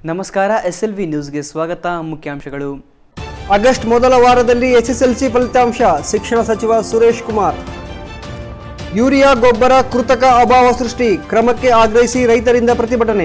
ನಮಸ್ಕಾರ S L V ನ್ಯೂಸ್ಗೆ ಸ್ವಾಗತ ಮುಖ್ಯಾಂಶಗಳು ಆಗಸ್ಟ್ ಮೊದಲ ವಾರದಲ್ಲಿ ಎಸ್ಎಸ್ಎಲ್ಸಿ ಫಲಿತಾಂಶ ಶಿಕ್ಷಣ ಸಚಿವ ಸುರೇಶ್ ಕುಮಾರ್ ಯೂರಿಯಾ ಗೊಬ್ಬರ ಕೃತಕ ಅಭಾವ ಸೃಷ್ಟಿ ಕ್ರಮಕ್ಕೆ ಆಗ್ರಹಿಸಿ ರೈತರಿಂದ ಪ್ರತಿಭಟನೆ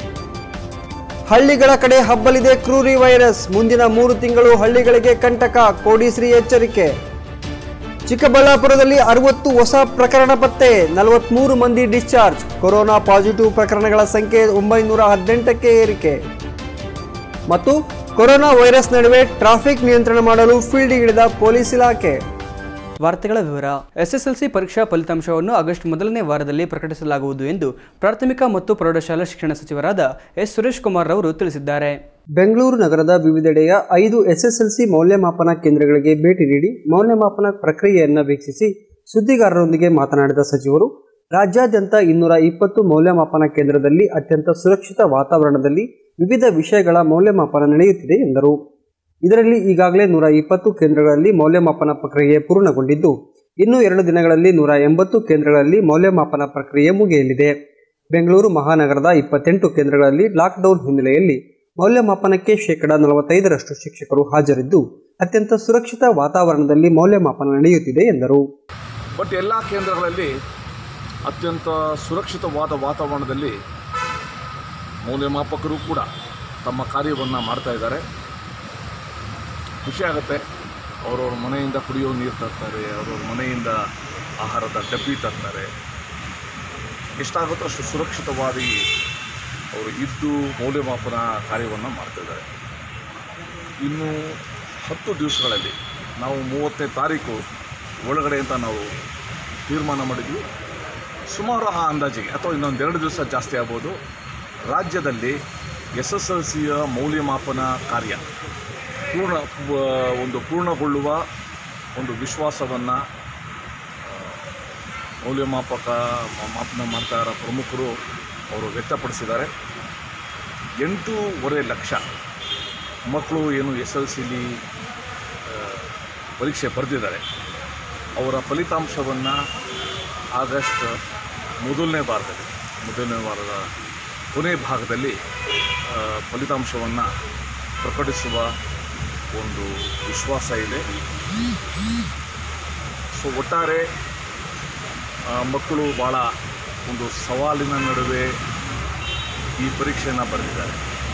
ಹಳ್ಳಿಗಳ ಕಡೆ ಹಬ್ಬಲಿದೆ ಕ್ರೂರಿ ವೈರಸ್ ಮುಂದಿನ ಮೂರು ತಿಂಗಳು ಹಳ್ಳಿಗಳಿಗೆ ಕಂಟಕ ಕೋಡಿಶ್ರೀ ಎಚ್ಚರಿಕೆ ಚಿಕ್ಕಬಳ್ಳಾಪುರದಲ್ಲಿ ಅರವತ್ತು ಹೊಸ ಪ್ರಕರಣ ಪತ್ತೆ ನಲವತ್ಮೂರು ಮಂದಿ ಡಿಸ್ಚಾರ್ಜ್ ಕೊರೋನಾ ಪಾಸಿಟಿವ್ ಪ್ರಕರಣಗಳ ಸಂಖ್ಯೆ ಒಂಬೈನೂರ ಹದಿನೆಂಟಕ್ಕೆ ಏರಿಕೆ ಮತ್ತು ಕೊರೋನಾ ವೈರಸ್ ನಡುವೆ ಟ್ರಾಫಿಕ್ ನಿಯಂತ್ರಣ ಮಾಡಲು ಫೀಲ್ಡ್ಗಿಳಿದ ಪೊಲೀಸ್ ಇಲಾಖೆ ವಾರ್ತೆಗಳ ವಿವರ ಎಸ್ಎಸ್ಎಲ್ಸಿ ಪರೀಕ್ಷಾ ಫಲಿತಾಂಶವನ್ನು ಆಗಸ್ಟ್ ಮೊದಲನೇ ವಾರದಲ್ಲಿ ಪ್ರಕಟಿಸಲಾಗುವುದು ಎಂದು ಪ್ರಾಥಮಿಕ ಮತ್ತು ಪ್ರೌಢಶಾಲಾ ಶಿಕ್ಷಣ ಸಚಿವರಾದ ಎಸ್ ಸುರೇಶ್ ಕುಮಾರ್ ಅವರು ತಿಳಿಸಿದ್ದಾರೆ ಬೆಂಗಳೂರು ನಗರದ ವಿವಿಧೆಡೆಯ ಐದು ಎಸ್ಎಸ್ಎಲ್ಸಿ ಮೌಲ್ಯಮಾಪನ ಕೇಂದ್ರಗಳಿಗೆ ಭೇಟಿ ನೀಡಿ ಮೌಲ್ಯಮಾಪನ ಪ್ರಕ್ರಿಯೆಯನ್ನು ವೀಕ್ಷಿಸಿ ಸುದ್ದಿಗಾರರೊಂದಿಗೆ ಮಾತನಾಡಿದ ಸಚಿವರು ರಾಜ್ಯಾದ್ಯಂತ ಇನ್ನೂರ ಇಪ್ಪತ್ತು ಮೌಲ್ಯಮಾಪನ ಕೇಂದ್ರದಲ್ಲಿ ಅತ್ಯಂತ ಸುರಕ್ಷಿತ ವಾತಾವರಣದಲ್ಲಿ ವಿವಿಧ ವಿಷಯಗಳ ಮೌಲ್ಯಮಾಪನ ನಡೆಯುತ್ತಿದೆ ಎಂದರು ಇದರಲ್ಲಿ ಈಗಾಗಲೇ ನೂರ ಇಪ್ಪತ್ತು ಕೇಂದ್ರಗಳಲ್ಲಿ ಮೌಲ್ಯಮಾಪನ ಪ್ರಕ್ರಿಯೆ ಪೂರ್ಣಗೊಂಡಿದ್ದು ಇನ್ನು ಎರಡು ದಿನಗಳಲ್ಲಿ ನೂರ ಎಂಬತ್ತು ಕೇಂದ್ರಗಳಲ್ಲಿ ಮೌಲ್ಯಮಾಪನ ಪ್ರಕ್ರಿಯೆ ಮುಗಿಯಲಿದೆ ಬೆಂಗಳೂರು ಮಹಾನಗರದ ಇಪ್ಪತ್ತೆಂಟು ಕೇಂದ್ರಗಳಲ್ಲಿ ಲಾಕ್ಡೌನ್ ಹಿನ್ನೆಲೆಯಲ್ಲಿ ಮೌಲ್ಯಮಾಪನಕ್ಕೆ ಶೇಕಡ ನಲವತ್ತೈದರಷ್ಟು ಶಿಕ್ಷಕರು ಹಾಜರಿದ್ದು ಅತ್ಯಂತ ಸುರಕ್ಷಿತ ವಾತಾವರಣದಲ್ಲಿ ಮೌಲ್ಯಮಾಪನ ನಡೆಯುತ್ತಿದೆ ಎಂದರು ಬಟ್ ಎಲ್ಲ ಕೇಂದ್ರಗಳಲ್ಲಿ ಅತ್ಯಂತ ಸುರಕ್ಷಿತವಾದ ವಾತಾವರಣದಲ್ಲಿ ಮೌಲ್ಯಮಾಪಕರು ಕೂಡ ತಮ್ಮ ಕಾರ್ಯವನ್ನು ಮಾಡ್ತಾ ಇದ್ದಾರೆ ಖುಷಿ ಆಗುತ್ತೆ ಅವರವ್ರ ಮನೆಯಿಂದ ಕುಡಿಯೋ ನೀರು ತರ್ತಾರೆ ಅವರವ್ರ ಮನೆಯಿಂದ ಆಹಾರದ ಡಬ್ಬಿ ತರ್ತಾರೆ ಎಷ್ಟಾಗುತ್ತೋ ಅಷ್ಟು ಸುರಕ್ಷಿತವಾಗಿ ಅವರು ಇದ್ದು ಮೌಲ್ಯಮಾಪನ ಕಾರ್ಯವನ್ನು ಮಾಡ್ತಿದ್ದಾರೆ ಇನ್ನು ಹತ್ತು ದಿವಸಗಳಲ್ಲಿ ನಾವು ಮೂವತ್ತನೇ ತಾರೀಕು ಒಳಗಡೆ ಅಂತ ನಾವು ತೀರ್ಮಾನ ಮಾಡಿದ್ವಿ ಸುಮಾರು ಆ ಅಂದಾಜಿಗೆ ಅಥವಾ ಇನ್ನೊಂದೆರಡು ದಿವಸ ಜಾಸ್ತಿ ಆಗ್ಬೋದು ರಾಜ್ಯದಲ್ಲಿ ಎಸ್ ಎಸ್ ಎಲ್ ಸಿಯ ಮೌಲ್ಯಮಾಪನ ಕಾರ್ಯ ಪೂರ್ಣ ಬ- ಒಂದು ಪೂರ್ಣಗೊಳ್ಳುವ ಒಂದು ವಿಶ್ವಾಸವನ್ನು ಮೌಲ್ಯಮಾಪಕ ಮ- ಮಾಪನ ಮಾಡ್ತಾ ಇರೋ ಪ್ರಮುಖರು ಅವರು ವ್ಯಕ್ತಪಡಿಸಿದ್ದಾರೆ ಎಂಟೂವರೆ ಲಕ್ಷ ಮಕ್ಕಳು ಏನು ಎಸ್ ಎಲ್ ಸಿಲಿ ಪರೀಕ್ಷೆ ಬರೆದಿದ್ದಾರೆ ಅವರ ಫಲಿತಾಂಶವನ್ನು ಆಗಸ್ಟ್ ಮೊದಲನೇ ವಾರದಲ್ಲಿ ಮೊದಲನೇ ವಾರದ ಕೊನೆ ಭಾಗದಲ್ಲಿ ಫಲಿತಾಂಶವನ್ನು ಪ್ರಕಟಿಸುವ ಒಂದು ವಿಶ್ವಾಸ ಇದೆ ಸೊ ಒಟ್ಟಾರೆ ಆ, ಮಕ್ಕಳು ಭಾಳ ಒಂದು ಸವಾಲಿನ ನಡುವೆ ಈ ಪರೀಕ್ಷೆಯನ್ನು ಬರೆದಿದ್ದಾರೆ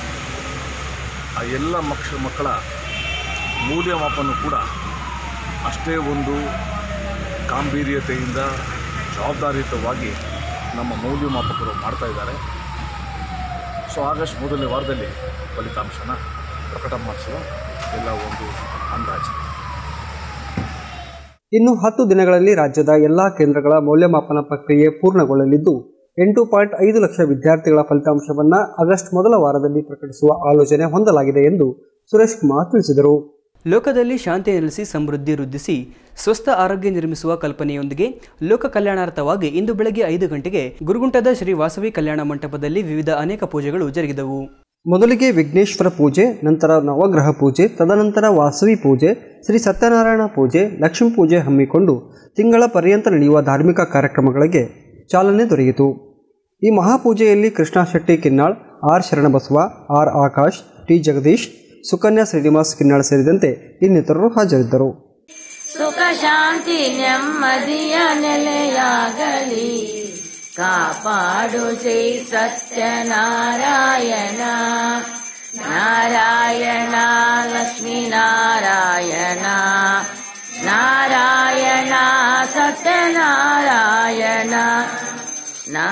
ಆ ಎಲ್ಲ ಮಕ್ಷ ಮಕ್ಕಳ ಮೌಲ್ಯಮಾಪನ ಕೂಡ ಅಷ್ಟೇ ಒಂದು ಗಾಂಭೀರ್ಯತೆಯಿಂದ ಜವಾಬ್ದಾರಿಯುತವಾಗಿ ನಮ್ಮ ಮೌಲ್ಯಮಾಪಕರು ಮಾಡ್ತಾ ಇದ್ದಾರೆ ಸೊ ಆಗಸ್ಟ್ ಮೊದಲನೇ ವಾರದಲ್ಲಿ ಫಲಿತಾಂಶನ ಪ್ರಕಟ ಮಾಡಿಸುವ ಎಲ್ಲ ಒಂದು ಅಂದಾಜು ಇನ್ನು ಹತ್ತು ದಿನಗಳಲ್ಲಿ ರಾಜ್ಯದ ಎಲ್ಲಾ ಕೇಂದ್ರಗಳ ಮೌಲ್ಯಮಾಪನ ಪ್ರಕ್ರಿಯೆ ಪೂರ್ಣಗೊಳ್ಳಲಿದ್ದು ಎಂಟು ಪಾಯಿಂಟ್ ಐದು ಲಕ್ಷ ವಿದ್ಯಾರ್ಥಿಗಳ ಫಲಿತಾಂಶವನ್ನು ಆಗಸ್ಟ್ ಮೊದಲ ವಾರದಲ್ಲಿ ಪ್ರಕಟಿಸುವ ಆಲೋಚನೆ ಹೊಂದಲಾಗಿದೆ ಎಂದು ಸುರೇಶ್ ಕುಮಾರ್ ತಿಳಿಸಿದರು ಲೋಕದಲ್ಲಿ ಶಾಂತಿ ನೆಲೆಸಿ ಸಮೃದ್ಧಿ ವೃದ್ಧಿಸಿ ಸ್ವಸ್ಥ ಆರೋಗ್ಯ ನಿರ್ಮಿಸುವ ಕಲ್ಪನೆಯೊಂದಿಗೆ ಲೋಕ ಕಲ್ಯಾಣಾರ್ಥವಾಗಿ ಇಂದು ಬೆಳಗ್ಗೆ ಐದು ಗಂಟೆಗೆ ಗುರುಗುಂಟದ ಶ್ರೀ ವಾಸವಿ ಕಲ್ಯಾಣ ಮಂಟಪದಲ್ಲಿ ವಿವಿಧ ಅನೇಕ ಪೂಜೆಗಳು ಜರುಗಿದವು ಮೊದಲಿಗೆ ವಿಘ್ನೇಶ್ವರ ಪೂಜೆ ನಂತರ ನವಗ್ರಹ ಪೂಜೆ ತದನಂತರ ವಾಸವಿ ಪೂಜೆ ಶ್ರೀ ಸತ್ಯನಾರಾಯಣ ಪೂಜೆ ಲಕ್ಷ್ಮೀ ಪೂಜೆ ಹಮ್ಮಿಕೊಂಡು ತಿಂಗಳ ಪರ್ಯಂತ ನಡೆಯುವ ಧಾರ್ಮಿಕ ಕಾರ್ಯಕ್ರಮಗಳಿಗೆ ಚಾಲನೆ ದೊರೆಯಿತು ಈ ಮಹಾಪೂಜೆಯಲ್ಲಿ Krishna Shetty Kinnal R Sharanabasava R Akash T Jagadish Sukanya Srinivas Kinnal ಸೇರಿದಂತೆ ಇನ್ನಿತರರು ಹಾಜರಿದ್ದರು ಸುಖ ಶಾಂತಿ ನೆಮ್ಮದಿಯ ನೆಲೆಯಾಗಲಿ ಕಾಪಾಡು ಶ್ರೀ ಸತ್ಯನಾರಾಯಣ ನಾರಾಯಣ ಲಕ್ಷ್ಮೀ ನಾರಾಯಣ ನಾರಾಯಣ ಸತ್ಯನಾರಾಯಣ ನಾ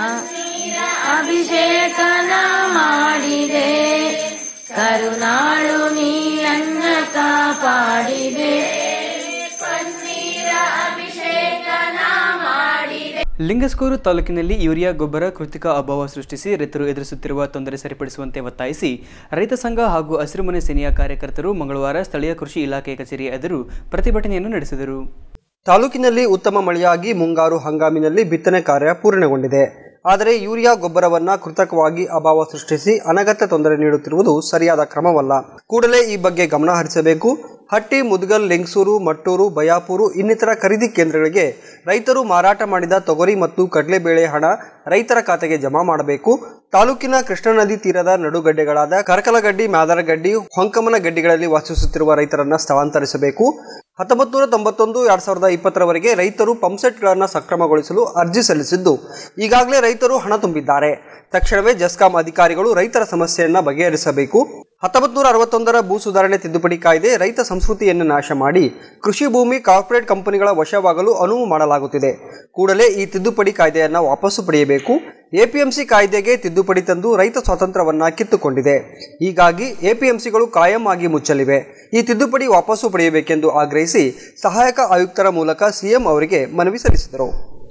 ಅಭಿಷೇಕನ ಮಾಡಿದೆ ಕರುನಾಳು ನೀನನ್ನ ಕಾಪಾಡಿದೆ ಪನ್ನೀರ ಅಭಿಷೇಕನ ಮಾಡಿದೆ ಲಿಂಗಸ್ಕೂರು ತಾಲೂಕಿನಲ್ಲಿ ಯೂರಿಯಾ ಗೊಬ್ಬರ ಕೃತಿಕ ಅಭಾವ ಸೃಷ್ಟಿಸಿ ರೈತರು ಎದುರಿಸುತ್ತಿರುವ ತೊಂದರೆ ಸರಿಪಡಿಸುವಂತೆ ಒತ್ತಾಯಿಸಿ ರೈತ ಸಂಘ ಹಾಗೂ ಹಸಿರುಮನೆ ಸೇನೆಯ ಕಾರ್ಯಕರ್ತರು ಮಂಗಳವಾರ ಸ್ಥಳೀಯ ಕೃಷಿ ಇಲಾಖೆ ಕಚೇರಿಯ ಎದುರು ಪ್ರತಿಭಟನೆಯನ್ನು ನಡೆಸಿದರು ತಾಲೂಕಿನಲ್ಲಿ ಉತ್ತಮ ಮಳೆಯಾಗಿ ಮುಂಗಾರು ಹಂಗಾಮಿನಲ್ಲಿ ಬಿತ್ತನೆ ಕಾರ್ಯ ಪೂರ್ಣಗೊಂಡಿದೆ ಆದರೆ ಯೂರಿಯಾ ಗೊಬ್ಬರವನ್ನ ಕೃತಕವಾಗಿ ಅಭಾವ ಸೃಷ್ಟಿಸಿ ಅನಗತ್ಯ ತೊಂದರೆ ನೀಡುತ್ತಿರುವುದು ಸರಿಯಾದ ಕ್ರಮವಲ್ಲ ಕೂಡಲೇ ಈ ಬಗ್ಗೆ ಗಮನ ಹರಿಸಬೇಕು ಹಟ್ಟಿ ಮುದ್ಗಲ್ ಲಿಂಗಸೂರು ಮಟ್ಟೂರು ಬಯಾಪುರು ಇನ್ನಿತರ ಖರೀದಿ ಕೇಂದ್ರಗಳಿಗೆ ರೈತರು ಮಾರಾಟ ಮಾಡಿದ ತೊಗರಿ ಮತ್ತು ಕಡಲೆಬೇಳೆ ಹಣ ರೈತರ ಖಾತೆಗೆ ಜಮಾ ಮಾಡಬೇಕು ತಾಲೂಕಿನ ಕೃಷ್ಣಾ ನದಿ ತೀರದ ನಡುಗಡ್ಡೆಗಳಾದ ಕರಕಲಗಡ್ಡಿ ಮ್ಯಾದರಗಡ್ಡಿ ಹೊಂಕಮನ ಗಡ್ಡಿಗಳಲ್ಲಿ ವಾಸಿಸುತ್ತಿರುವ ರೈತರನ್ನ ಸ್ಥಳಾಂತರಿಸಬೇಕು ಹತ್ತೊಂಬತ್ತು ನೂರ ತೊಂಬತ್ತೊಂದು ಎರಡ್ ಸಾವಿರದ ಇಪ್ಪತ್ತರವರೆಗೆ ರೈತರು ಪಂಪ್ಸೆಟ್ಗಳನ್ನು ಸಕ್ರಮಗೊಳಿಸಲು ಅರ್ಜಿ ಸಲ್ಲಿಸಿದ್ದು ಈಗಾಗಲೇ ರೈತರು ಹಣ ತುಂಬಿದ್ದಾರೆ ತಕ್ಷಣವೇ ಜೆಸ್ಕಾಂ ಅಧಿಕಾರಿಗಳು ರೈತರ ಸಮಸ್ಯೆಯನ್ನ ಬಗೆಹರಿಸಬೇಕು ಹತ್ತೊಂಬತ್ತು ನೂರ ಅರವತ್ತೊಂದರ ಭೂ ಸುಧಾರಣೆ ತಿದ್ದುಪಡಿ ಕಾಯ್ದೆ ರೈತ ಸಂಸ್ಕೃತಿಯನ್ನು ನಾಶ ಮಾಡಿ ಕೃಷಿ ಭೂಮಿ ಕಾರ್ಪೊರೇಟ್ ಕಂಪನಿಗಳ ವಶವಾಗಲು ಅನುವು ಮಾಡಲಾಗುತ್ತಿದೆ ಕೂಡಲೇ ಈ ತಿದ್ದುಪಡಿ ಕಾಯ್ದೆಯನ್ನು ವಾಪಸ್ಸು ಪಡೆಯಬೇಕು ಎಪಿಎಂಸಿ ಕಾಯ್ದೆಗೆ ತಿದ್ದುಪಡಿ ತಂದು ರೈತ ಸ್ವಾತಂತ್ರ್ಯವನ್ನ ಕಿತ್ತುಕೊಂಡಿದೆ ಹೀಗಾಗಿ ಎಪಿಎಂಸಿಗಳು ಕಾಯಂ ಆಗಿ ಮುಚ್ಚಲಿವೆ ಈ ತಿದ್ದುಪಡಿ ವಾಪಸ್ಸು ಪಡೆಯಬೇಕೆಂದು ಆಗ್ರಹಿಸಿ ಸಹಾಯಕ ಆಯುಕ್ತರ ಮೂಲಕ ಸಿಎಂ ಅವರಿಗೆ ಮನವಿ ಸಲ್ಲಿಸಿದರು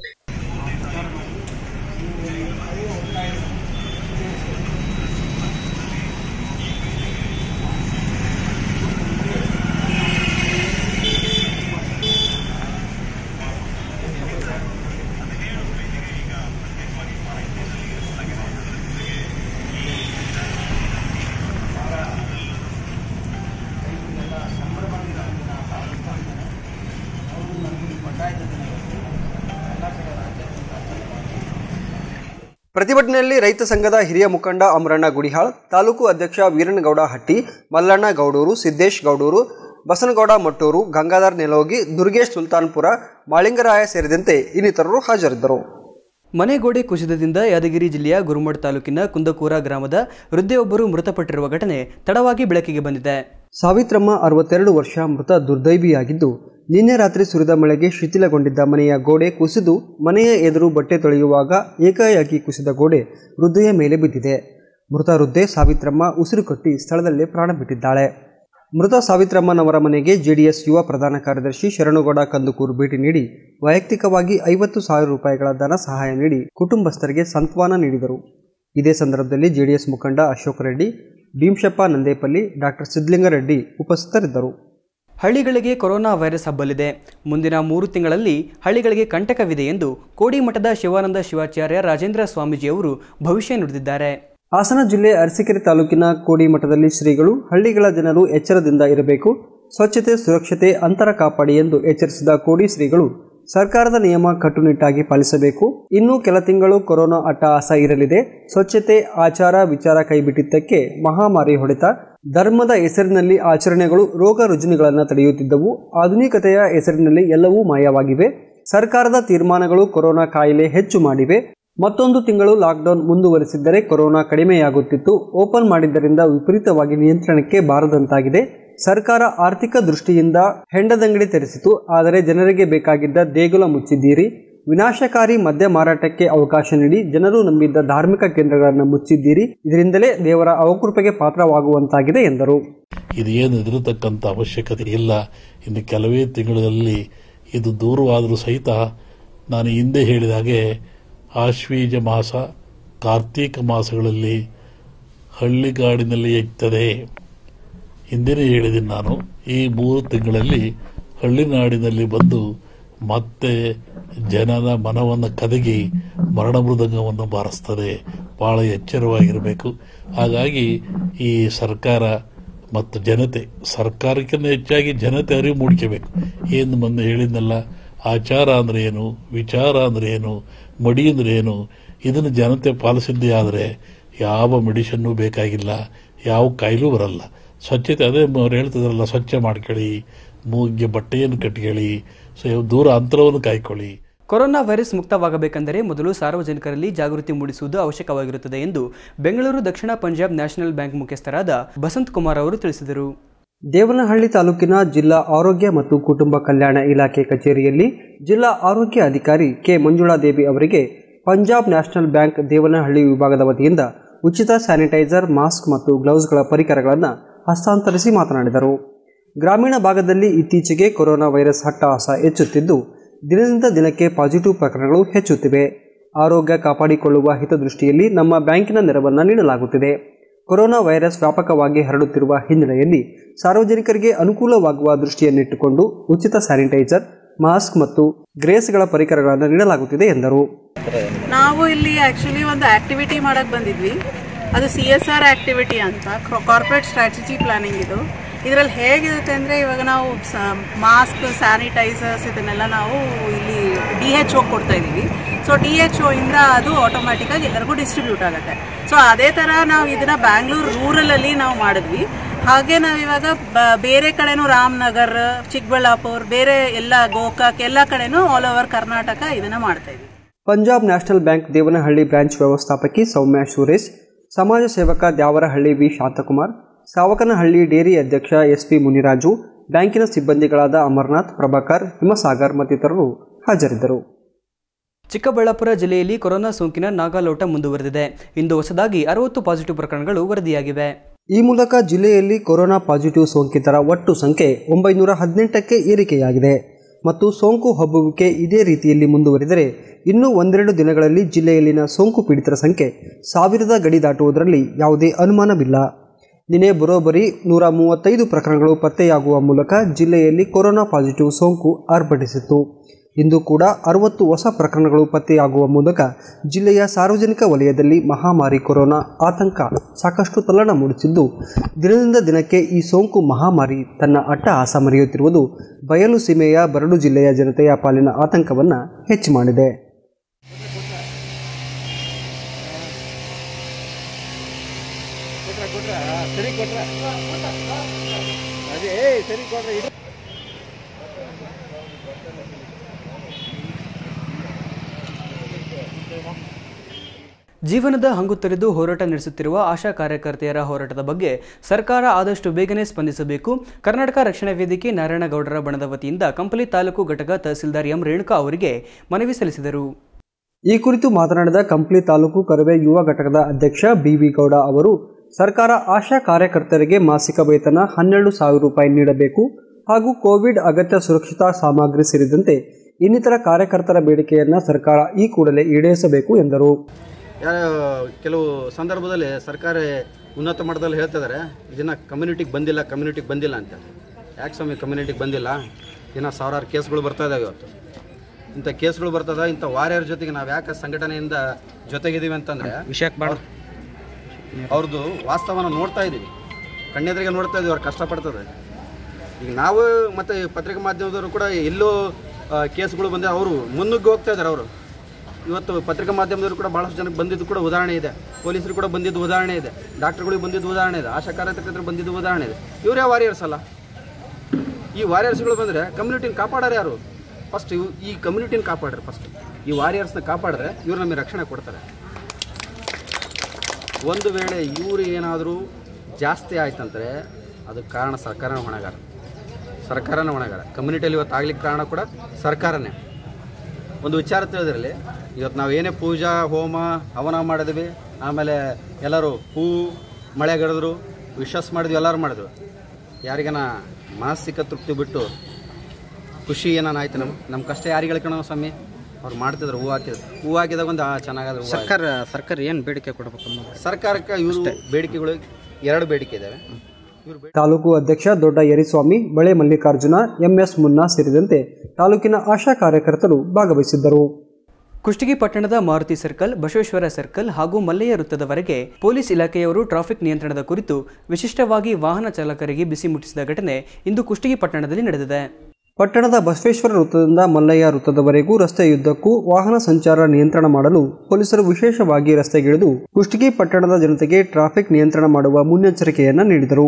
ಪ್ರತಿಭಟನೆಯಲ್ಲಿ ರೈತ ಸಂಘದ ಹಿರಿಯ ಮುಖಂಡ ಅಮರಣ್ಣ ಗುಡಿಹಾಳ್ ತಾಲೂಕು ಅಧ್ಯಕ್ಷ ವೀರನಗೌಡ ಹಟ್ಟಿ ಮಲ್ಲಣ್ಣ ಗೌಡೂರು ಸಿದ್ದೇಶ್ ಗೌಡೂರು ಬಸನಗೌಡ ಮಟ್ಟೂರು ಗಂಗಾಧರ್ ನೆಲೋಗಿ ದುರ್ಗೇಶ್ ಸುಲ್ತಾನ್ಪುರ ಮಾಳಿಂಗರಾಯ ಸೇರಿದಂತೆ ಇನ್ನಿತರರು ಹಾಜರಿದ್ದರು ಮನೆಗೋಡೆ ಕುಸಿತದಿಂದ ಯಾದಗಿರಿ ಜಿಲ್ಲೆಯ ಗುರುಮಠ್ ತಾಲೂಕಿನ ಕುಂದಕೂರ ಗ್ರಾಮದ ವೃದ್ಧೆಯೊಬ್ಬರು ಮೃತಪಟ್ಟಿರುವ ಘಟನೆ ತಡವಾಗಿ ಬೆಳಕಿಗೆ ಬಂದಿದೆ ಸಾವಿತ್ರಮ್ಮ ಅರವತ್ತೆರಡು ವರ್ಷ ಮೃತ ದುರ್ದೈವಿಯಾಗಿದ್ದು ನಿನ್ನೆ ರಾತ್ರಿ ಸುರಿದ ಮಳೆಗೆ ಶಿಥಿಲಗೊಂಡಿದ್ದ ಮನೆಯ ಗೋಡೆ ಕುಸಿದು ಮನೆಯ ಎದುರು ಬಟ್ಟೆ ತೊಳೆಯುವಾಗ ಏಕಾಏಕಿ ಕುಸಿದ ಗೋಡೆ ವೃದ್ಧೆಯ ಮೇಲೆ ಬಿದ್ದಿದೆ ಮೃತ ವೃದ್ಧೆ ಸಾವಿತ್ರಮ್ಮ ಉಸಿರು ಕಟ್ಟಿ ಸ್ಥಳದಲ್ಲೇ ಪ್ರಾಣ ಬಿಟ್ಟಿದ್ದಾಳೆ ಮೃತ ಸಾವಿತ್ರಮ್ಮನವರ ಮನೆಗೆ ಜೆಡಿಎಸ್ ಯುವ ಪ್ರಧಾನ ಕಾರ್ಯದರ್ಶಿ ಶರಣುಗೌಡ ಕಂದುಕೂರು ಭೇಟಿ ನೀಡಿ ವೈಯಕ್ತಿಕವಾಗಿ ಐವತ್ತು ಸಾವಿರ ರೂಪಾಯಿಗಳ ಧನ ಸಹಾಯ ನೀಡಿ ಕುಟುಂಬಸ್ಥರಿಗೆ ಸಾಂತ್ವನ ನೀಡಿದರು ಇದೇ ಸಂದರ್ಭದಲ್ಲಿ ಜೆಡಿಎಸ್ ಮುಖಂಡ ಅಶೋಕ್ ರೆಡ್ಡಿ ಭೀಮಶಪ್ಪ ನಂದೇಪಲ್ಲಿ ಡಾಕ್ಟರ್ ಸಿದ್ಲಿಂಗರೆಡ್ಡಿ ಉಪಸ್ಥಿತರಿದ್ದರು ಹಳ್ಳಿಗಳಿಗೆ ಕೊರೋನಾ ವೈರಸ್ ಹಬ್ಬಲಿದೆ ಮುಂದಿನ ಮೂರು ತಿಂಗಳಲ್ಲಿ ಹಳ್ಳಿಗಳಿಗೆ ಕಂಟಕವಿದೆ ಎಂದು ಕೋಡಿಮಠದ ಶಿವಾನಂದ ಶಿವಾಚಾರ್ಯ ರಾಜೇಂದ್ರ ಸ್ವಾಮೀಜಿಯವರು ಭವಿಷ್ಯ ನುಡಿದಿದ್ದಾರೆ ಹಾಸನ ಜಿಲ್ಲೆ ಅರಸೀಕೆರೆ ತಾಲೂಕಿನ ಕೋಡಿಮಠದಲ್ಲಿ ಶ್ರೀಗಳು ಹಳ್ಳಿಗಳ ಜನರು ಎಚ್ಚರದಿಂದ ಇರಬೇಕು ಸ್ವಚ್ಛತೆ ಸುರಕ್ಷತೆ ಅಂತರ ಕಾಪಾಡಿ ಎಂದು ಎಚ್ಚರಿಸಿದ ಕೋಡಿ ಶ್ರೀಗಳು ಸರ್ಕಾರದ ನಿಯಮ ಕಟ್ಟುನಿಟ್ಟಾಗಿ ಪಾಲಿಸಬೇಕು ಇನ್ನು ಕೆಲ ತಿಂಗಳು ಕೊರೋನಾ ಅಟ್ಟಹಾಸ ಇರಲಿದೆ ಸ್ವಚ್ಛತೆ ಆಚಾರ ವಿಚಾರ ಕೈಬಿಟ್ಟಿದ್ದಕ್ಕೆ ಮಹಾಮಾರಿ ಹೊಡೆತ ಧರ್ಮದ ಹೆಸರಿನಲ್ಲಿ ಆಚರಣೆಗಳು ರೋಗ ರುಜಿನಗಳನ್ನು ತಡೆಯುತ್ತಿದ್ದವು ಆಧುನಿಕತೆಯ ಹೆಸರಿನಲ್ಲಿ ಎಲ್ಲವೂ ಮಾಯವಾಗಿವೆ ಸರ್ಕಾರದ ತೀರ್ಮಾನಗಳು ಕೊರೋನಾ ಕಾಯಿಲೆ ಹೆಚ್ಚು ಮಾಡಿವೆ ಮತ್ತೊಂದು ತಿಂಗಳು ಲಾಕ್ಡೌನ್ ಮುಂದುವರಿಸಿದ್ದರೆ ಕೊರೋನಾ ಕಡಿಮೆಯಾಗುತ್ತಿತ್ತು ಓಪನ್ ಮಾಡಿದ್ದರಿಂದ ವಿಪರೀತವಾಗಿ ನಿಯಂತ್ರಣಕ್ಕೆ ಬಾರದಂತಾಗಿದೆ ಸರ್ಕಾರ ಆರ್ಥಿಕ ದೃಷ್ಟಿಯಿಂದ ಹೆಂಡದಂಗಡಿ ತೆರೆಸಿತು ಆದರೆ ಜನರಿಗೆ ಬೇಕಾಗಿದ್ದ ದೇಗುಲ ಮುಚ್ಚಿದ್ದೀರಿ ವಿನಾಶಕಾರಿ ಮದ್ಯ ಮಾರಾಟಕ್ಕೆ ಅವಕಾಶ ನೀಡಿ ಜನರು ನಂಬಿದ್ದ ಧಾರ್ಮಿಕ ಕೇಂದ್ರಗಳನ್ನು ಮುಚ್ಚಿದ್ದೀರಿ ಇದರಿಂದಲೇ ದೇವರ ಅವಕೃಪೆಗೆ ಪಾತ್ರವಾಗುವಂತಾಗಿದೆ ಎಂದರು ಇದೇನು ಹೆದರತಕ್ಕಂಥ ಅವಶ್ಯಕತೆ ಇಲ್ಲ ಇನ್ನು ಕೆಲವೇ ತಿಂಗಳಲ್ಲಿ ಇದು ದೂರವಾದರೂ ಸಹಿತ ನಾನು ಹಿಂದೆ ಹೇಳಿದ ಹಾಗೆ ಆಶ್ವೀಜ ಮಾಸ ಕಾರ್ತೀಕ ಮಾಸಗಳಲ್ಲಿ ಹಳ್ಳಿಗಾಡಿನಲ್ಲಿ ಹೆಚ್ಚುತ್ತದೆ ಹಿಂದೆನೇ ಹೇಳಿದ್ದೀನಿ ನಾನು ಈ ಮೂರು ತಿಂಗಳಲ್ಲಿ ಹಳ್ಳಿನಾಡಿನಲ್ಲಿ ಬಂದು ಮತ್ತೆ ಜನನ ಮನವನ್ನು ಕದಗಿ ಮರಣ ಮೃದಂಗವನ್ನು ಬಾರಿಸ್ತದೆ ಬಹಳ ಎಚ್ಚರವಾಗಿರಬೇಕು ಹಾಗಾಗಿ ಈ ಸರ್ಕಾರ ಮತ್ತು ಜನತೆ ಸರ್ಕಾರಕ್ಕಿಂತ ಹೆಚ್ಚಾಗಿ ಜನತೆ ಅರಿವು ಮೂಡ್ಕೋಬೇಕು ಏನು ಮೊನ್ನೆ ಹೇಳಿದ್ನಲ್ಲ ಆಚಾರ ಅಂದ್ರೆ ಏನು ವಿಚಾರ ಅಂದ್ರೆ ಏನು ಮಡಿ ಅಂದ್ರೆ ಏನು ಇದನ್ನು ಜನತೆ ಪಾಲಿಸಿದ್ದೇ ಆದರೆ ಯಾವ ಮೆಡಿಷನ್ನು ಬೇಕಾಗಿಲ್ಲ ಯಾವ ಕಾಯಿಲೂ ಬರಲ್ಲ ಸ್ವಚ್ಛತೆ ಅದೇ ಅವ್ರು ಹೇಳ್ತಿದ್ರಲ್ಲ ಸ್ವಚ್ಛ ಮಾಡ್ಕೊಳ್ಳಿ ಮೂಗಿಗೆ ಬಟ್ಟೆಯನ್ನು ಕಟ್ಕೊಳ್ಳಿ ಸೊ ದೂರ ಅಂತರವನ್ನು ಕಾಯ್ಕೊಳ್ಳಿ ಕೊರೋನಾ ವೈರಸ್ ಮುಕ್ತವಾಗಬೇಕೆಂದರೆ ಮೊದಲು ಸಾರ್ವಜನಿಕರಲ್ಲಿ ಜಾಗೃತಿ ಮೂಡಿಸುವುದು ಅವಶ್ಯಕವಾಗಿರುತ್ತದೆ ಎಂದು ಬೆಂಗಳೂರು ದಕ್ಷಿಣ ಪಂಜಾಬ್ ನ್ಯಾಷನಲ್ ಬ್ಯಾಂಕ್ ಮುಖ್ಯಸ್ಥರಾದ ಬಸಂತ್ ಕುಮಾರ್ ಅವರು ತಿಳಿಸಿದರು ದೇವನಹಳ್ಳಿ ತಾಲೂಕಿನ ಜಿಲ್ಲಾ ಆರೋಗ್ಯ ಮತ್ತು ಕುಟುಂಬ ಕಲ್ಯಾಣ ಇಲಾಖೆ ಕಚೇರಿಯಲ್ಲಿ ಜಿಲ್ಲಾ ಆರೋಗ್ಯ ಅಧಿಕಾರಿ ಕೆ ಮಂಜುಳಾದೇವಿ ಅವರಿಗೆ ಪಂಜಾಬ್ ನ್ಯಾಷನಲ್ ಬ್ಯಾಂಕ್ ದೇವನಹಳ್ಳಿ ವಿಭಾಗದ ವತಿಯಿಂದ ಉಚಿತ ಸ್ಯಾನಿಟೈಸರ್ ಮಾಸ್ಕ್ ಮತ್ತು ಗ್ಲೌಸ್ಗಳ ಪರಿಕರಗಳನ್ನು ಹಸ್ತಾಂತರಿಸಿ ಮಾತನಾಡಿದರು ಗ್ರಾಮೀಣ ಭಾಗದಲ್ಲಿ ಇತ್ತೀಚೆಗೆ ಕೊರೋನಾ ವೈರಸ್ ಹಟ್ಟಹಾಸ ಹೆಚ್ಚುತ್ತಿದ್ದು ದಿನದಿಂದ ದಿನಕ್ಕೆ ಪಾಸಿಟಿವ್ ಪ್ರಕರಣಗಳು ಹೆಚ್ಚುತ್ತಿವೆ ಆರೋಗ್ಯ ಕಾಪಾಡಿಕೊಳ್ಳುವ ಹಿತದೃಷ್ಟಿಯಲ್ಲಿ ನಮ್ಮ ಬ್ಯಾಂಕಿನ ನೆರವನ್ನು ನೀಡಲಾಗುತ್ತಿದೆ ಕೊರೋನಾ ವೈರಸ್ ವ್ಯಾಪಕವಾಗಿ ಹರಡುತ್ತಿರುವ ಹಿನ್ನೆಲೆಯಲ್ಲಿ ಸಾರ್ವಜನಿಕರಿಗೆ ಅನುಕೂಲವಾಗುವ ದೃಷ್ಟಿಯನ್ನಿಟ್ಟುಕೊಂಡು ಉಚಿತ ಸ್ಯಾನಿಟೈಸರ್ ಮಾಸ್ಕ್ ಮತ್ತು ಗ್ರೇಸ್ಗಳ ಪರಿಕರಗಳನ್ನು ನೀಡಲಾಗುತ್ತಿದೆ ಎಂದರು ನಾವು ಇಲ್ಲಿ ಆ್ಯಕ್ಚುಲಿ ಒಂದು ಆ್ಯಕ್ಟಿವಿಟಿ ಮಾಡಕ್ಕೆ ಬಂದಿದ್ವಿ ಅದು ಸಿ ಎಸ್ ಆರ್ ಆ್ಯಕ್ಟಿವಿಟಿ ಅಂತ ಕಾರ್ಪೊರೇಟ್ ಸ್ಟ್ರಾಟಜಿ ಪ್ಲಾನಿಂಗ್ ಇದು ಇದರಲ್ಲಿ ಹೇಗಿರುತ್ತೆ ಅಂದರೆ ಇವಾಗ ನಾವು ಮಾಸ್ಕ್ ಸ್ಯಾನಿಟೈಸರ್ಸ್ ಇದನ್ನೆಲ್ಲ ನಾವು ಇಲ್ಲಿ ಡಿ ಎಚ್ ಒ ಕೊಡ್ತಾ ಇದ್ದೀವಿ ಸೊ ಡಿ ಎಚ್ ಒ ಇಂದ ಅದು ಆಟೋಮ್ಯಾಟಿಕ್ಕಾಗಿ ಎಲ್ಲರಿಗೂ ಡಿಸ್ಟ್ರಿಬ್ಯೂಟ್ ಆಗುತ್ತೆ ಸೊ ಅದೇ ಥರ ನಾವು ಇದನ್ನು ಬ್ಯಾಂಗ್ಳೂರು ರೂರಲಲ್ಲಿ ನಾವು ಮಾಡಿದ್ವಿ ಹಾಗೆ ನಾವು ಇವಾಗ ಬ- ಬೇರೆ ಕಡೆನೂ ರಾಮನಗರ್ ಚಿಕ್ಕಬಳ್ಳಾಪುರ ಬೇರೆ ಎಲ್ಲ ಗೋಕಾಕ್ ಎಲ್ಲ ಕಡೆನೂ ಆಲ್ ಓವರ್ ಕರ್ನಾಟಕ ಇದನ್ನು ಮಾಡ್ತಾ ಇದ್ದೀವಿ Punjab national bank Devanahalli branch ವ್ಯವಸ್ಥಾಪಕಿ ಸೌಮ್ಯ ಸುರೇಶ್ ಸಮಾಜ ಸೇವಕ ದ್ಯಾವರಹಳ್ಳಿ ವಿ ಶಾಂತಕುಮಾರ್ ಸಾವಕನಹಳ್ಳಿ ಡೇರಿ ಅಧ್ಯಕ್ಷ ಎಸ್ ಪಿ ಮುನಿರಾಜು ಬ್ಯಾಂಕಿನ ಸಿಬ್ಬಂದಿಗಳಾದ ಅಮರ್ನಾಥ್ ಪ್ರಭಾಕರ್ ಹಿಮಸಾಗರ್ ಮತ್ತಿತರರು ಹಾಜರಿದ್ದರು ಚಿಕ್ಕಬಳ್ಳಾಪುರ ಜಿಲ್ಲೆಯಲ್ಲಿ ಕೊರೋನಾ ಸೋಂಕಿನ ನಾಗಾಲೋಟ ಮುಂದುವರೆದಿದೆ ಇಂದು ಹೊಸದಾಗಿ ಅರವತ್ತು ಪಾಸಿಟಿವ್ ಪ್ರಕರಣಗಳು ವರದಿಯಾಗಿವೆ ಈ ಮೂಲಕ ಜಿಲ್ಲೆಯಲ್ಲಿ ಕೊರೋನಾ ಪಾಸಿಟಿವ್ ಸೋಂಕಿತರ ಒಟ್ಟು ಸಂಖ್ಯೆ ಒಂಬೈನೂರ ಹದಿನೆಂಟಕ್ಕೆ ಏರಿಕೆಯಾಗಿದೆ ಮತ್ತು ಸೋಂಕು ಹಬ್ಬುವಿಕೆ ಇದೇ ರೀತಿಯಲ್ಲಿ ಮುಂದುವರಿದರೆ ಇನ್ನೂ ಒಂದೆರಡು ದಿನಗಳಲ್ಲಿ ಜಿಲ್ಲೆಯಲ್ಲಿನ ಸೋಂಕು ಪೀಡಿತರ ಸಂಖ್ಯೆ ಸಾವಿರದ ಗಡಿ ದಾಟುವುದರಲ್ಲಿ ಯಾವುದೇ ಅನುಮಾನವಿಲ್ಲ ನಿನ್ನೆ ಬರೋಬ್ಬರಿ ನೂರ ಮೂವತ್ತೈದು ಪ್ರಕರಣಗಳು ಪತ್ತೆಯಾಗುವ ಮೂಲಕ ಜಿಲ್ಲೆಯಲ್ಲಿ ಕೊರೋನಾ ಪಾಸಿಟಿವ್ ಸೋಂಕು ಆರ್ಭಟಿಸಿತ್ತು ಇಂದು ಕೂಡ ಅರವತ್ತು ಹೊಸ ಪ್ರಕರಣಗಳು ಪತ್ತೆಯಾಗುವ ಮೂಲಕ ಜಿಲ್ಲೆಯ ಸಾರ್ವಜನಿಕ ವಲಯದಲ್ಲಿ ಮಹಾಮಾರಿ ಕೊರೋನಾ ಆತಂಕ ಸಾಕಷ್ಟು ತಲ್ಲಣ ಮೂಡಿಸಿದ್ದು ದಿನದಿಂದ ದಿನಕ್ಕೆ ಈ ಸೋಂಕು ಮಹಾಮಾರಿ ತನ್ನ ಅಟ್ಟಹಾಸ ಮರೆಯುತ್ತಿರುವುದು ಬಯಲು ಸೀಮೆಯ ಬರಡು ಜಿಲ್ಲೆಯ ಜನತೆಯ ಪಾಲಿನ ಆತಂಕವನ್ನು ಹೆಚ್ಚು ಮಾಡಿದೆ ಜೀವನದ ಹಂಗು ತೊರೆದು ಹೋರಾಟ ನಡೆಸುತ್ತಿರುವ ಆಶಾ ಕಾರ್ಯಕರ್ತೆಯರ ಹೋರಾಟದ ಬಗ್ಗೆ ಸರ್ಕಾರ ಆದಷ್ಟು ಬೇಗನೆ ಸ್ಪಂದಿಸಬೇಕು ಕರ್ನಾಟಕ ರಕ್ಷಣಾ ವೇದಿಕೆ ನಾರಾಯಣಗೌಡರ ಬಣದ ವತಿಯಿಂದ ಕಂಪಲಿ ತಾಲೂಕು ಘಟಕ ತಹಸೀಲ್ದಾರ್ ಎಂ ರೇಣುಕಾ ಅವರಿಗೆ ಮನವಿ ಸಲ್ಲಿಸಿದರು ಈ ಕುರಿತು ಮಾತನಾಡಿದ ಕಂಪ್ಲಿ ತಾಲೂಕು ಕರವೇ ಯುವ ಘಟಕದ ಅಧ್ಯಕ್ಷ ಬಿವಿ ಗೌಡ ಅವರು ಸರ್ಕಾರ ಆಶಾ ಕಾರ್ಯಕರ್ತರಿಗೆ ಮಾಸಿಕ ವೇತನ ಹನ್ನೆರಡು ಸಾವಿರ ರೂಪಾಯಿ ನೀಡಬೇಕು ಹಾಗೂ ಕೋವಿಡ್ ಅಗತ್ಯ ಸುರಕ್ಷತಾ ಸಾಮಗ್ರಿ ಸೇರಿದಂತೆ ಇನ್ನಿತರ ಕಾರ್ಯಕರ್ತರ ಬೇಡಿಕೆಯನ್ನು ಸರ್ಕಾರ ಈ ಕೂಡಲೇ ಈಡೇರಿಸಬೇಕು ಎಂದರು ಯಾ- ಕೆಲವು ಸಂದರ್ಭದಲ್ಲಿ ಸರ್ಕಾರ ಉನ್ನತ ಮಟ್ಟದಲ್ಲಿ ಹೇಳ್ತಿದ್ದಾರೆ ಇದನ್ನು ಕಮ್ಯುನಿಟಿಗೆ ಬಂದಿಲ್ಲ ಕಮ್ಯುನಿಟಿಗೆ ಬಂದಿಲ್ಲ ಅಂತ ಯಾಕೆ ಸ್ವಾಮಿ ಕಮ್ಯುನಿಟಿಗೆ ಬಂದಿಲ್ಲ ಇನ್ನು ಸಾವಿರಾರು ಕೇಸ್ಗಳು ಬರ್ತಾ ಇದ್ದಾವೆ ಇವತ್ತು ಇಂಥ ಕೇಸ್ಗಳು ಬರ್ತದ ಇಂಥ ವಾರಿಯರ್ ಜೊತೆಗೆ ನಾವು ಯಾಕೆ ಸಂಘಟನೆಯಿಂದ ಜೊತೆಗಿದ್ದೀವಿ ಅಂತಂದರೆ ಅವ್ರದ್ದು ವಾಸ್ತವನ ನೋಡ್ತಾ ಇದ್ದೀವಿ ಕಣ್ಣೆದುರಿಗೆ ನೋಡ್ತಾ ಇದ್ದೀವಿ ಅವ್ರು ಕಷ್ಟಪಡ್ತದೆ ಈಗ ನಾವು ಮತ್ತು ಪತ್ರಿಕಾ ಮಾಧ್ಯಮದವರು ಕೂಡ ಎಲ್ಲೋ ಆ, ಕೇಸ್ಗಳು ಬಂದೆ ಅವರು ಮುನ್ನುಗ್ಗಿ ಹೋಗ್ತಾ ಇದ್ದಾರೆ ಅವರು ಇವತ್ತು ಪತ್ರಿಕಾ ಮಾಧ್ಯಮದವರು ಕೂಡ ಭಾಳಷ್ಟು ಜನಕ್ಕೆ ಬಂದಿದ್ದು ಕೂಡ ಉದಾಹರಣೆ ಇದೆ ಪೊಲೀಸರು ಕೂಡ ಬಂದಿದ್ದು ಉದಾಹರಣೆ ಇದೆ ಡಾಕ್ಟರ್ಗಳಿಗೆ ಬಂದಿದ್ದು ಉದಾಹರಣೆ ಇದೆ ಆಶಾ ಕಾರ್ಯಕರ್ತರು ಬಂದಿದ್ದು ಉದಾಹರಣೆ ಇದೆ ಇವರೇ ವಾರಿಯರ್ಸ್ ಅಲ್ಲ ಈ ವಾರಿಯರ್ಸ್ಗಳು ಬಂದರೆ ಕಮ್ಯುನಿಟಿನ ಕಾಪಾಡೋರು ಯಾರು ಫಸ್ಟ್ ಇವು ಈ ಕಮ್ಯುನಿಟಿನ ಕಾಪಾಡ್ರಿ ಫಸ್ಟ್ ಈ ವಾರಿಯರ್ಸ್ನ ಕಾಪಾಡಿದ್ರೆ ಇವ್ರು ನಮಗೆ ರಕ್ಷಣೆ ಕೊಡ್ತಾರೆ ಒಂದು ವೇಳೆ ಇವರು ಏನಾದರೂ ಜಾಸ್ತಿ ಆಯ್ತಂದರೆ ಅದಕ್ಕೆ ಕಾರಣ ಸರ್ಕಾರನ ಹೊಣೆಗಾರ ಸರ್ಕಾರನ ಹೊಣೆಗಾರ ಕಮ್ಯುನಿಟಿಯಲ್ಲಿ ಇವತ್ತು ಆಗ್ಲಿಕ್ಕೆ ಕಾರಣ ಕೂಡ ಸರ್ಕಾರನೇ ಒಂದು ವಿಚಾರ ತಿಳಿದಿರಲಿ ಇವತ್ತು ನಾವು ಏನೇ ಪೂಜಾ ಹೋಮ ಹವನ ಮಾಡಿದ್ವಿ ಆಮೇಲೆ ಎಲ್ಲರೂ ಹೂ ಮಳೆಗರೆದ್ರು ವಿಶ್ವಾಸ ಮಾಡಿದ್ವಿ ಎಲ್ಲರೂ ಮಾಡಿದ್ವಿ ಯಾರಿಗನ ಮಾನಸಿಕ ತೃಪ್ತಿ ಬಿಟ್ಟು ಖುಷಿ ಏನಾನ ಆಯ್ತು ನಮ್ಮ ನಮ್ಮ ಕಷ್ಟ ಯಾರಿಗೆ ಹೇಳ್ಕೊಳೋ ಸ್ವಾಮಿ ಅವ್ರು ಮಾಡ್ತಿದ್ರು ಹೂ ಹಾಕಿದ್ರು ಹೂ ಹಾಕಿದಾಗ ಒಂದು ಆ ಚೆನ್ನಾಗಾದ್ರೆ ಹೂ ಸರ್ಕಾರ ಸರ್ಕಾರ ಏನು ಬೇಡಿಕೆ ಕೊಡಬೇಕು ಅನ್ನೋದು ಸರ್ಕಾರಕ್ಕೆ ಇವರು ಬೇಡಿಕೆಗಳು ಎರಡು ಬೇಡಿಕೆ ಇದ್ದಾವೆ ಇವರು ತಾಲೂಕು ಅಧ್ಯಕ್ಷ ದೊಡ್ಡ ಯರಿಸ್ವಾಮಿ ಬಳೆ ಮಲ್ಲಿಕಾರ್ಜುನ ಎಂಎಸ್ ಮುನ್ನಾ ಸೇರಿದಂತೆ ತಾಲೂಕಿನ ಆಶಾ ಕಾರ್ಯಕರ್ತರು ಭಾಗವಹಿಸಿದ್ದರು ಕುಷ್ಟಗಿ ಪಟ್ಟಣದ ಮಾರುತಿ ಸರ್ಕಲ್ ಬಸವೇಶ್ವರ ಸರ್ಕಲ್ ಹಾಗೂ ಮಲ್ಲಯ್ಯ ವೃತ್ತದವರೆಗೆ ಪೊಲೀಸ್ ಇಲಾಖೆಯವರು ಟ್ರಾಫಿಕ್ ನಿಯಂತ್ರಣದ ಕುರಿತು ವಿಶಿಷ್ಟವಾಗಿ ವಾಹನ ಚಾಲಕರಿಗೆ ಬಿಸಿ ಮುಟ್ಟಿಸಿದ ಘಟನೆ ಇಂದು ಕುಷ್ಟಗಿ ಪಟ್ಟಣದಲ್ಲಿ ನಡೆದಿದೆ ಪಟ್ಟಣದ ಬಸವೇಶ್ವರ ವೃತ್ತದಿಂದ ಮಲ್ಲಯ್ಯ ವೃತ್ತದವರೆಗೂ ರಸ್ತೆಯುದ್ದಕ್ಕೂ ವಾಹನ ಸಂಚಾರ ನಿಯಂತ್ರಣ ಮಾಡಲು ಪೊಲೀಸರು ವಿಶೇಷವಾಗಿ ರಸ್ತೆಗಿಳಿದು ಕುಷ್ಟಗಿ ಪಟ್ಟಣದ ಜನತೆಗೆ ಟ್ರಾಫಿಕ್ ನಿಯಂತ್ರಣ ಮಾಡುವ ಮುನ್ನೆಚ್ಚರಿಕೆಯನ್ನ ನೀಡಿದರು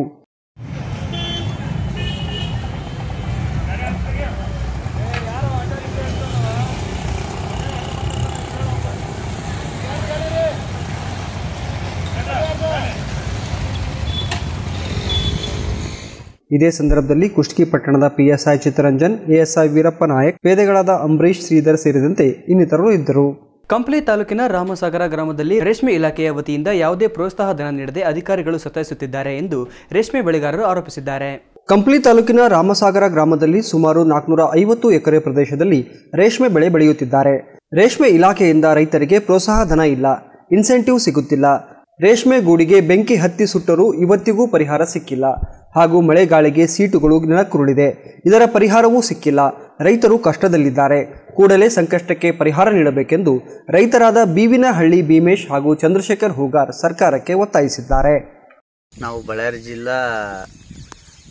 ಇದೇ ಸಂದರ್ಭದಲ್ಲಿ ಕುಷ್ಟಗಿ ಪಟ್ಟಣದ ಪಿಎಸ್ಐ ಚಿತ್ತರಂಜನ್ ಎಎಸ್ಐ ವೀರಪ್ಪ ನಾಯಕ್ ಪೇದೆಗಳಾದ ಅಂಬರೀಶ್ ಶ್ರೀಧರ್ ಸೇರಿದಂತೆ ಇನ್ನಿತರರು ಇದ್ದರು ಕಂಪ್ಲಿ ತಾಲೂಕಿನ ರಾಮಸಾಗರ ಗ್ರಾಮದಲ್ಲಿ ರೇಷ್ಮೆ ಇಲಾಖೆಯ ವತಿಯಿಂದ ಯಾವುದೇ ಪ್ರೋತ್ಸಾಹ ಧನ ನೀಡದೆ ಅಧಿಕಾರಿಗಳು ಸತಾಯಿಸುತ್ತಿದ್ದಾರೆ ಎಂದು ರೇಷ್ಮೆ ಬೆಳೆಗಾರರು ಆರೋಪಿಸಿದ್ದಾರೆ ಕಂಪ್ಲಿ ತಾಲೂಕಿನ ರಾಮಸಾಗರ ಗ್ರಾಮದಲ್ಲಿ ಸುಮಾರು ನಾಲ್ಕುನೂರ ಐವತ್ತು ಎಕರೆ ಪ್ರದೇಶದಲ್ಲಿ ರೇಷ್ಮೆ ಬೆಳೆ ಬೆಳೆಯುತ್ತಿದ್ದಾರೆ ರೇಷ್ಮೆ ಇಲಾಖೆಯಿಂದ ರೈತರಿಗೆ ಪ್ರೋತ್ಸಾಹ ಧನ ಇಲ್ಲ ಇನ್ಸೆಂಟಿವ್ ಸಿಗುತ್ತಿಲ್ಲ ರೇಷ್ಮೆ ಗೂಡಿಗೆ ಬೆಂಕಿ ಹತ್ತಿ ಸುಟ್ಟರೂ ಇವತ್ತಿಗೂ ಪರಿಹಾರ ಸಿಕ್ಕಿಲ್ಲ ಹಾಗೂ ಮಳೆಗಾಳಿಗೆ ಸೀಟುಗಳು ನೆಲಕ್ಕುರುಳಿದೆ ಇದರ ಪರಿಹಾರವೂ ಸಿಕ್ಕಿಲ್ಲ ರೈತರು ಕಷ್ಟದಲ್ಲಿದ್ದಾರೆ ಕೂಡಲೇ ಸಂಕಷ್ಟಕ್ಕೆ ಪರಿಹಾರ ನೀಡಬೇಕೆಂದು ರೈತರಾದ ಬೀವಿನಹಳ್ಳಿ ಭೀಮೇಶ್ ಹಾಗೂ ಚಂದ್ರಶೇಖರ್ ಹೂಗಾರ್ ಸರ್ಕಾರಕ್ಕೆ ಒತ್ತಾಯಿಸಿದ್ದಾರೆ ನಾವು ಬಳ್ಳಾರಿ ಜಿಲ್ಲಾ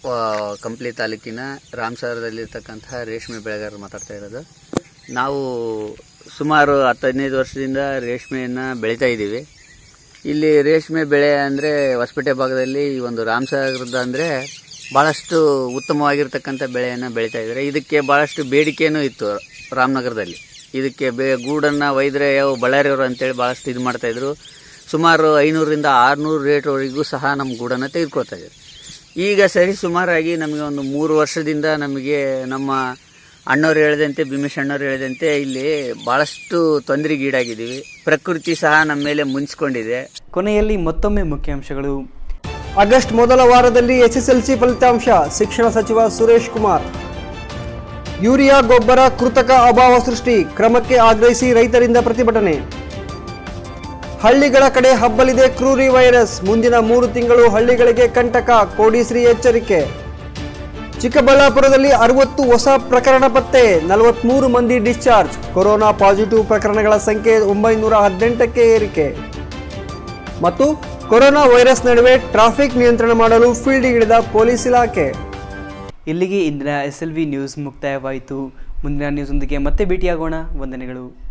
ಕಂಪ್ಲಿ ತಾಲೂಕಿನ ರಾಮಸಾಗರದಲ್ಲಿರ್ತಕ್ಕಂತಹ ರೇಷ್ಮೆ ಬೆಳೆಗಾರರು ಮಾತಾಡ್ತಾ ಇರೋದು ನಾವು ಸುಮಾರು ಹತ್ತು ಹದಿನೈದು ವರ್ಷದಿಂದ ರೇಷ್ಮೆಯನ್ನು ಬೆಳೀತಾ ಇದ್ದೀವಿ ಇಲ್ಲಿ ರೇಷ್ಮೆ ಬೆಳೆ ಅಂದರೆ ಹೊಸಪೇಟೆ ಭಾಗದಲ್ಲಿ ಈ ಒಂದು ರಾಮಸಾಗರದ ಅಂದರೆ ಭಾಳಷ್ಟು ಉತ್ತಮವಾಗಿರ್ತಕ್ಕಂಥ ಬೆಳೆಯನ್ನು ಬೆಳೀತಾ ಇದ್ದಾರೆ ಇದಕ್ಕೆ ಭಾಳಷ್ಟು ಬೇಡಿಕೆನೂ ಇತ್ತು ರಾಮನಗರದಲ್ಲಿ ಇದಕ್ಕೆ ಬೇ ಗೂಡನ್ನು ಒಯ್ದರೆ ಯಾವ ಬಳ್ಳಾರಿಯವರು ಅಂತೇಳಿ ಭಾಳಷ್ಟು ಇದು ಮಾಡ್ತಾಯಿದ್ರು ಸುಮಾರು ಐನೂರರಿಂದ ಆರುನೂರು ರೇಟ್ವರೆಗೂ ಸಹ ನಮ್ಮ ಗೂಡನ್ನು ತೆಗೆದುಕೊಳ್ತಾ ಇದ್ದಾರೆ ಈಗ ಸರಿ ಸುಮಾರಾಗಿ ನಮಗೆ ಒಂದು ಮೂರು ವರ್ಷದಿಂದ ನಮಗೆ ನಮ್ಮ ಅಣ್ಣವ್ರು ಹೇಳಿದಂತೆ ಭೀಮೇಶ್ ಅಣ್ಣವ್ರು ಹೇಳಿದಂತೆ ಇಲ್ಲಿ ಭಾಳಷ್ಟು ತೊಂದರೆಗೀಡಾಗಿದ್ದೀವಿ ಪ್ರಕೃತಿ ಸಹ ನಮ್ಮ ಮೇಲೆ ಮುಂಚ್ಕೊಂಡಿದೆ ಕೊನೆಯಲ್ಲಿ ಮತ್ತೊಮ್ಮೆ ಮುಖ್ಯಾಂಶಗಳು ಆಗಸ್ಟ್ ಮೊದಲ ವಾರದಲ್ಲಿ ಎಸ್ಎಸ್ಎಲ್ಸಿ ಫಲಿತಾಂಶ ಶಿಕ್ಷಣ ಸಚಿವ ಸುರೇಶ್ ಕುಮಾರ್ ಯೂರಿಯಾ ಗೊಬ್ಬರ ಕೃತಕ ಅಭಾವ ಸೃಷ್ಟಿ ಕ್ರಮಕ್ಕೆ ಆಗ್ರಹಿಸಿ ರೈತರಿಂದ ಪ್ರತಿಭಟನೆ ಹಳ್ಳಿಗಳ ಕಡೆ ಹಬ್ಬಲಿದೆ ಕ್ರೂರಿ ವೈರಸ್ ಮುಂದಿನ ಮೂರು ತಿಂಗಳು ಹಳ್ಳಿಗಳಿಗೆ ಕಂಟಕ ಕೋಡಿಶ್ರೀ ಎಚ್ಚರಿಕೆ ಚಿಕ್ಕಬಳ್ಳಾಪುರದಲ್ಲಿ ಅರವತ್ತು ಹೊಸ ಪ್ರಕರಣ ಪತ್ತೆ ನಲವತ್ಮೂರು ಮಂದಿ ಡಿಸ್ಚಾರ್ಜ್ ಕೊರೋನಾ ಪಾಸಿಟಿವ್ ಪ್ರಕರಣಗಳ ಸಂಖ್ಯೆ ಒಂಬೈನೂರ ಹದಿನೆಂಟಕ್ಕೆ ಏರಿಕೆ ಮತ್ತು ಕೊರೋನಾ ವೈರಸ್ ನಡುವೆ ಟ್ರಾಫಿಕ್ ನಿಯಂತ್ರಣ ಮಾಡಲು ಫೀಲ್ಡ್ಗಿಳಿದ ಪೊಲೀಸ್ ಇಲಾಖೆ ಇಲ್ಲಿಗೆ ಇಂದಿನ ಎಸ್ ಎಲ್ ವಿ ನ್ಯೂಸ್ ಮುಕ್ತಾಯವಾಯಿತು ಮುಂದಿನ ನ್ಯೂಸ್ನೊಂದಿಗೆ ಮತ್ತೆ ಭೇಟಿಯಾಗೋಣ ವಂದನೆಗಳು